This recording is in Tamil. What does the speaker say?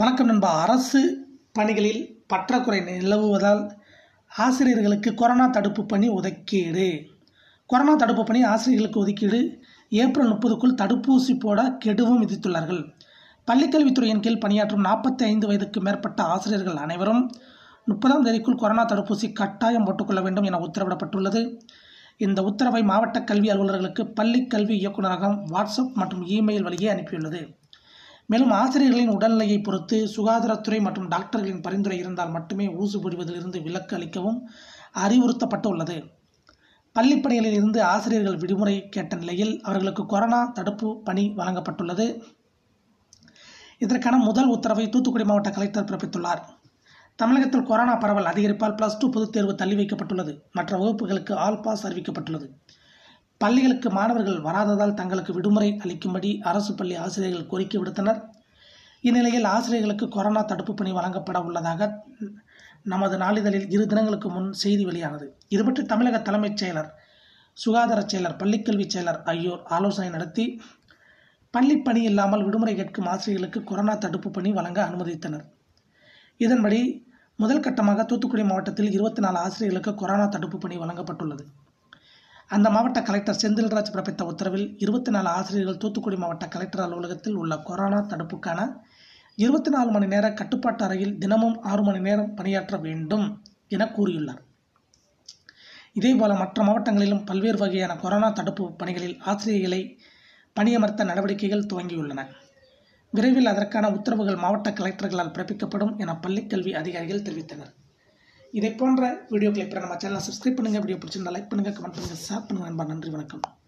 வணக்கம் நண்பா அரசு பணிகளில் பற்றாக்குறை நிலவுவதால் ஆசிரியர்களுக்கு கொரோனா தடுப்பு பணி ஒதுக்கீடு கொரோனா தடுப்பு பணி ஆசிரியர்களுக்கு ஒதுக்கீடு ஏப்ரல் முப்பதுக்குள் தடுப்பூசி போட கெடுவும் விதித்துள்ளார்கள் பள்ளிக்கல்வித்துறையின் கீழ் பணியாற்றும் நாற்பத்தி ஐந்து வயதுக்கு மேற்பட்ட ஆசிரியர்கள் அனைவரும் முப்பதாம் தேதிக்குள் கொரோனா தடுப்பூசி கட்டாயம் போட்டுக்கொள்ள வேண்டும் என உத்தரவிடப்பட்டுள்ளது இந்த உத்தரவை மாவட்ட கல்வி அலுவலர்களுக்கு பள்ளி கல்வி இயக்குநரகம் வாட்ஸ்அப் மற்றும் இமெயில் வழியே அனுப்பியுள்ளது மேலும் ஆசிரியர்களின் உடல்நிலையை பொறுத்து சுகாதாரத்துறை மற்றும் டாக்டர்களின் பரிந்துரை இருந்தால் மட்டுமே ஊசி போடுவதிலிருந்து விலக்கு அளிக்கவும் அறிவுறுத்தப்பட்டுள்ளது பள்ளிப்பணிகளில் இருந்து ஆசிரியர்கள் விடுமுறை கேட்ட நிலையில் அவர்களுக்கு கொரோனா தடுப்பு பணி வழங்கப்பட்டுள்ளது இதற்கான முதல் உத்தரவை தூத்துக்குடி மாவட்ட கலெக்டர் பிறப்பித்துள்ளார் தமிழகத்தில் கொரோனா பரவல் அதிகரிப்பால் பிளஸ் டூ பொதுத் தேர்வு தள்ளி வைக்கப்பட்டுள்ளது மற்ற வகுப்புகளுக்கு ஆல் பாஸ் அறிவிக்கப்பட்டுள்ளது பள்ளிகளுக்கு மாணவர்கள் வராததால் தங்களுக்கு விடுமுறை அளிக்கும்படி அரசு பள்ளி ஆசிரியர்கள் கோரிக்கை விடுத்தனர் இந்நிலையில் ஆசிரியர்களுக்கு கொரோனா தடுப்பு பணி வழங்கப்பட உள்ளதாக நமது நாளிதழில் இரு தினங்களுக்கு முன் செய்தி வெளியானது இது பற்றி தமிழக தலைமைச் செயலர் சுகாதார செயலர் பள்ளிக்கல்வி செயலர் ஆகியோர் ஆலோசனை நடத்தி பள்ளி பணி இல்லாமல் விடுமுறை கேட்கும் ஆசிரியர்களுக்கு கொரோனா தடுப்பு பணி வழங்க அனுமதித்தனர் இதன்படி முதல் கட்டமாக தூத்துக்குடி மாவட்டத்தில் இருபத்தி நாலு ஆசிரியர்களுக்கு கொரோனா தடுப்பு பணி வழங்கப்பட்டுள்ளது அந்த மாவட்ட கலெக்டர் செந்தில்ராஜ் பிறப்பித்த உத்தரவில் இருபத்தி நாலு ஆசிரியர்கள் தூத்துக்குடி மாவட்ட கலெக்டர் அலுவலகத்தில் உள்ள கொரோனா தடுப்புக்கான இருபத்தி நாலு மணி நேர கட்டுப்பாட்டு அறையில் தினமும் ஆறு மணி நேரம் பணியாற்ற வேண்டும் என கூறியுள்ளார் இதேபோல மற்ற மாவட்டங்களிலும் பல்வேறு வகையான கொரோனா தடுப்பு பணிகளில் ஆசிரியர்களை பணியமர்த்த நடவடிக்கைகள் துவங்கியுள்ளன விரைவில் அதற்கான உத்தரவுகள் மாவட்ட கலெக்டர்களால் பிறப்பிக்கப்படும் என பள்ளிக்கல்வி அதிகாரிகள் தெரிவித்தனர் இதை போன்ற வீடியோக்களை பெற நம்ம சேனலை சப்ஸ்கிரைப் பண்ணுங்கள் வீடியோ பிடிச்சிருந்தா லைக் பண்ணுங்கள் கமெண்ட் பண்ணுங்கள் ஷேர் பண்ணுங்கள் நண்பா நன்றி வணக்கம்